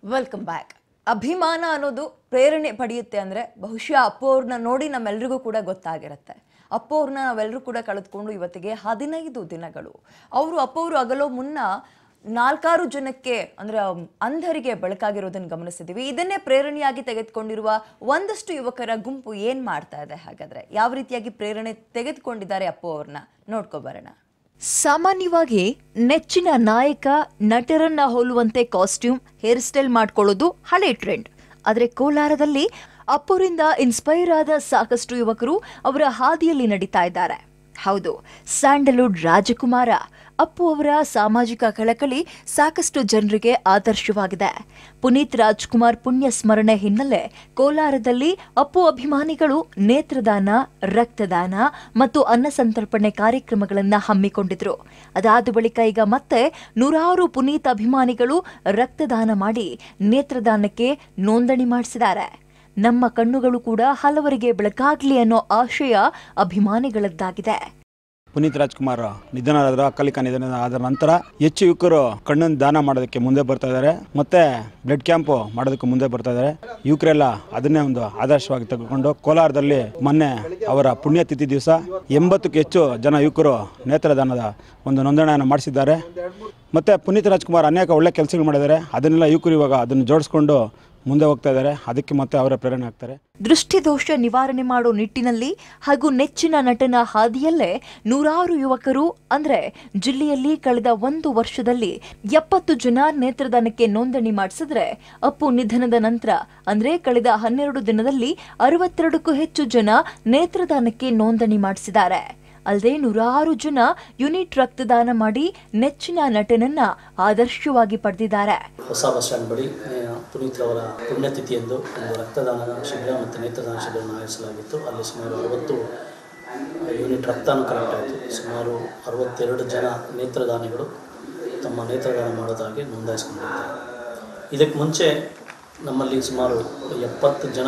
welcome back ಅಭಿಮಾನ ಅನ್ನೋದು ಪ್ರೇರಣೆ ಪಡೆಯುತ್ತೆ ಅಂದರೆ ಬಹುಶಃ ಅಪ್ಪು ಅವ್ರನ್ನ ನೋಡಿ ನಮ್ಮೆಲ್ರಿಗೂ ಕೂಡ ಗೊತ್ತಾಗಿರುತ್ತೆ ಅಪ್ಪು ಅವ್ರನ್ನ ನಾವೆಲ್ಲರೂ ಕೂಡ ಕಳೆದುಕೊಂಡು ಇವತ್ತಿಗೆ ಹದಿನೈದು ದಿನಗಳು ಅವರು ಅಪ್ಪು ಅವರು ಅಗಲೋ ಮುನ್ನ ನಾಲ್ಕಾರು ಜನಕ್ಕೆ ಅಂದರೆ ಅಂಧರಿಗೆ ಬೆಳಕಾಗಿರೋದನ್ನು ಗಮನಿಸಿದ್ದೀವಿ ಇದನ್ನೇ ಪ್ರೇರಣೆಯಾಗಿ ತೆಗೆದುಕೊಂಡಿರುವ ಒಂದಷ್ಟು ಯುವಕರ ಗುಂಪು ಏನು ಮಾಡ್ತಾ ಇದೆ ಹಾಗಾದರೆ ಯಾವ ರೀತಿಯಾಗಿ ಪ್ರೇರಣೆ ತೆಗೆದುಕೊಂಡಿದ್ದಾರೆ ಅಪ್ಪು ಅವ್ರನ್ನ ನೋಡ್ಕೊಬರೋಣ ಸಾಮಾನ್ಯವಾಗಿ ನೆಚ್ಚಿನ ನಾಯಕ ನಟರನ್ನ ಹೋಲುವಂತೆ ಕಾಸ್ಟ್ಯೂಮ್ ಹೇರ್ ಸ್ಟೈಲ್ ಮಾಡ್ಕೊಳ್ಳೋದು ಹಳೆ ಟ್ರೆಂಡ್ ಆದರೆ ಕೋಲಾರದಲ್ಲಿ ಅಪ್ಪುರಿಂದ ಇನ್ಸ್ಪೈರ್ ಆದ ಸಾಕಷ್ಟು ಯುವಕರು ಅವರ ಹಾದಿಯಲ್ಲಿ ನಡೀತಾ ಇದ್ದಾರೆ ಹೌದು ಸ್ಯಾಂಡಲ್ವುಡ್ ರಾಜಕುಮಾರ ಅಪ್ಪು ಅವರ ಸಾಮಾಜಿಕ ಕಳಕಳಿ ಸಾಕಷ್ಟು ಜನರಿಗೆ ಆದರ್ಶವಾಗಿದೆ ಪುನೀತ್ ರಾಜ್ಕುಮಾರ್ ಪುಣ್ಯ ಸ್ಮರಣೆ ಹಿನ್ನೆಲೆ ಕೋಲಾರದಲ್ಲಿ ಅಪ್ಪು ಅಭಿಮಾನಿಗಳು ನೇತ್ರದಾನ ರಕ್ತದಾನ ಮತ್ತು ಅನ್ನಸಂತರ್ಪಣೆ ಕಾರ್ಯಕ್ರಮಗಳನ್ನು ಹಮ್ಮಿಕೊಂಡಿದ್ರು ಅದಾದ ಬಳಿಕ ಈಗ ಮತ್ತೆ ನೂರಾರು ಪುನೀತ್ ಅಭಿಮಾನಿಗಳು ರಕ್ತದಾನ ಮಾಡಿ ನೇತ್ರದಾನಕ್ಕೆ ನೋಂದಣಿ ಮಾಡಿಸಿದ್ದಾರೆ ನಮ್ಮ ಕಣ್ಣುಗಳು ಕೂಡ ಹಲವರಿಗೆ ಬೆಳಕಾಗ್ಲಿ ಅನ್ನೋ ಆಶಯ ಅಭಿಮಾನಿಗಳದ್ದಾಗಿದೆ ಪುನೀತ್ ರಾಜ್ಕುಮಾರ್ ನಿಧನರಾದ್ರ ಅಕಾಲಿಕ ನಿಧನ ಆದ ನಂತರ ಹೆಚ್ಚು ಯುವಕರು ಕಣ್ಣನ್ನು ದಾನ ಮಾಡೋದಕ್ಕೆ ಮುಂದೆ ಬರ್ತಾ ಇದ್ದಾರೆ ಮತ್ತೆ ಬ್ಲಡ್ ಕ್ಯಾಂಪು ಮಾಡೋದಕ್ಕೆ ಮುಂದೆ ಬರ್ತಾ ಇದ್ದಾರೆ ಯುವಕರೆಲ್ಲ ಅದನ್ನೇ ಒಂದು ಆದರ್ಶವಾಗಿ ತೆಗೆದುಕೊಂಡು ಕೋಲಾರದಲ್ಲಿ ಮೊನ್ನೆ ಅವರ ಪುಣ್ಯತಿಥಿ ದಿವಸ ಎಂಬತ್ತಕ್ಕೂ ಹೆಚ್ಚು ಜನ ಯುವಕರು ನೇತ್ರದಾನದ ಒಂದು ನೋಂದಣಿಯನ್ನು ಮಾಡಿಸಿದ್ದಾರೆ ಮತ್ತೆ ಪುನೀತ್ ರಾಜ್ಕುಮಾರ್ ಅನೇಕ ಒಳ್ಳೆ ಕೆಲಸಗಳು ಮಾಡಿದ್ದಾರೆ ಅದನ್ನೆಲ್ಲ ಯುವಕರು ಇವಾಗ ಅದನ್ನು ಜೋಡಿಸ್ಕೊಂಡು ಮುಂದೆ ಹೋಗ್ತಾ ಇದ್ದಾರೆ ಅದಕ್ಕೆ ಮತ್ತೆ ಅವರ ಪ್ರೇರಣೆ ಆಗ್ತಾರೆ ದೃಷ್ಟಿದೋಷ ನಿವಾರಣೆ ಮಾಡೋ ನಿಟ್ಟಿನಲ್ಲಿ ಹಾಗೂ ನೆಚ್ಚಿನ ನಟನ ಹಾದಿಯಲ್ಲೇ ನೂರಾರು ಯುವಕರು ಅಂದ್ರೆ ಜಿಲ್ಲೆಯಲ್ಲಿ ಕಳೆದ ಒಂದು ವರ್ಷದಲ್ಲಿ ಎಪ್ಪತ್ತು ಜನ ನೇತ್ರದಾನಕ್ಕೆ ನೋಂದಣಿ ಮಾಡಿಸಿದ್ರೆ ಅಪ್ಪು ನಿಧನದ ನಂತರ ಅಂದ್ರೆ ಕಳೆದ ಹನ್ನೆರಡು ದಿನದಲ್ಲಿ ಅರವತ್ತೆರಡಕ್ಕೂ ಹೆಚ್ಚು ಜನ ನೇತ್ರದಾನಕ್ಕೆ ನೋಂದಣಿ ಮಾಡಿಸಿದ್ದಾರೆ ಅಲ್ಲದೆ ನೂರಾರು ಜನ ಯೂನಿಟ್ ರಕ್ತದಾನ ಮಾಡಿ ನೆಚ್ಚಿನ ನಟನನ್ನ ಆದರ್ಶವಾಗಿ ಪಡೆದಿದ್ದಾರೆ ಹೊಸ ಬಸ್ ಸ್ಟ್ಯಾಂಡ್ ಬಳಿ ಆ, ಪುನೀತ್ ಅವರ ಪುಣ್ಯತಿಥಿಯಂದು ಒಂದು ರಕ್ತದಾನ ಶಿಬಿರ ಮತ್ತು ನೇತ್ರದಾನ ಶಿಬಿರವನ್ನು ಆಯೋಜಿಸಲಾಗಿತ್ತು ಅಲ್ಲಿ ಸುಮಾರು ಅರವತ್ತು ಯೂನಿಟ್ ರಕ್ತನೂ ಕಲೆಕ್ಟ್ ಆಯಿತು ಸುಮಾರು ಅರವತ್ತೆರಡು ಜನ ನೇತ್ರದಾನಿಗಳು ತಮ್ಮ ನೇತ್ರದಾನ ಮಾಡೋದಾಗಿ ನೋಂದಾಯಿಸಿಕೊಂಡಿದ್ದಾರೆ ಇದಕ್ಕೆ ಮುಂಚೆ ನಮ್ಮಲ್ಲಿ ಸುಮಾರು ಎಪ್ಪತ್ತು ಜನ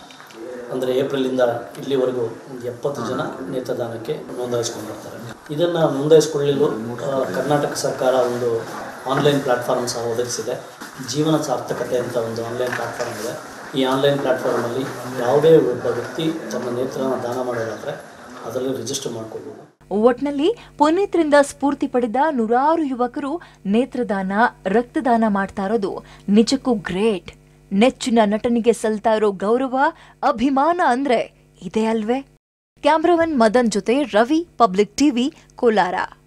ಅಂದರೆ ಏಪ್ರಿಲಿಂದ ಇಲ್ಲಿವರೆಗೂ ಒಂದು ಎಪ್ಪತ್ತು ಜನ ನೇತ್ರದಾನಕ್ಕೆ ನೋಂದಾಯಿಸ್ಕೊಂಡಿರ್ತಾರೆ ಇದನ್ನು ನೋಂದಾಯಿಸಿಕೊಳ್ಳಲು ಆ, ಕರ್ನಾಟಕ ಸರ್ಕಾರ ಒಂದು ಆನ್ಲೈನ್ ಪ್ಲ್ಯಾಟ್ಫಾರ್ಮ್ ಸಹ ಒದಗಿಸಿದೆ ಜೀವನ ಸಾರ್ಥಕತೆ ಅಂತ ಒಂದು ಆನ್ಲೈನ್ ಪ್ಲ್ಯಾಟ್ಫಾರ್ಮ್ ಇದೆ ಈ ಆನ್ಲೈನ್ ಪ್ಲ್ಯಾಟ್ಫಾರ್ಮಲ್ಲಿ ಯಾವುದೇ ಒಬ್ಬ ವ್ಯಕ್ತಿ ತಮ್ಮ ನೇತ್ರನ ದಾನ ಮಾಡೋದಾದರೆ ಅದರಲ್ಲಿ ರಿಜಿಸ್ಟರ್ ಮಾಡ್ಕೋಬೋದು ಒಟ್ನಲ್ಲಿ ಪುನೀತ್ರಿಂದ ಸ್ಫೂರ್ತಿ ಪಡೆದ ನೂರಾರು ಯುವಕರು ನೇತ್ರದಾನ ರಕ್ತದಾನ ಮಾಡ್ತಾ ಇರೋದು ನಿಜಕ್ಕೂ ಗ್ರೇಟ್ ನೆಚ್ಚಿನ ನಟನಿಗೆ ಸಲ್ತಾ ಇರೋ ಗೌರವ ಅಭಿಮಾನ ಅಂದ್ರೆ ಇದೇ ಅಲ್ವೇ ಕ್ಯಾಮ್ರಾಮನ್ ಮದನ್ ಜೊತೆ ರವಿ ಪಬ್ಲಿಕ್ ಟಿವಿ ಕೋಲಾರ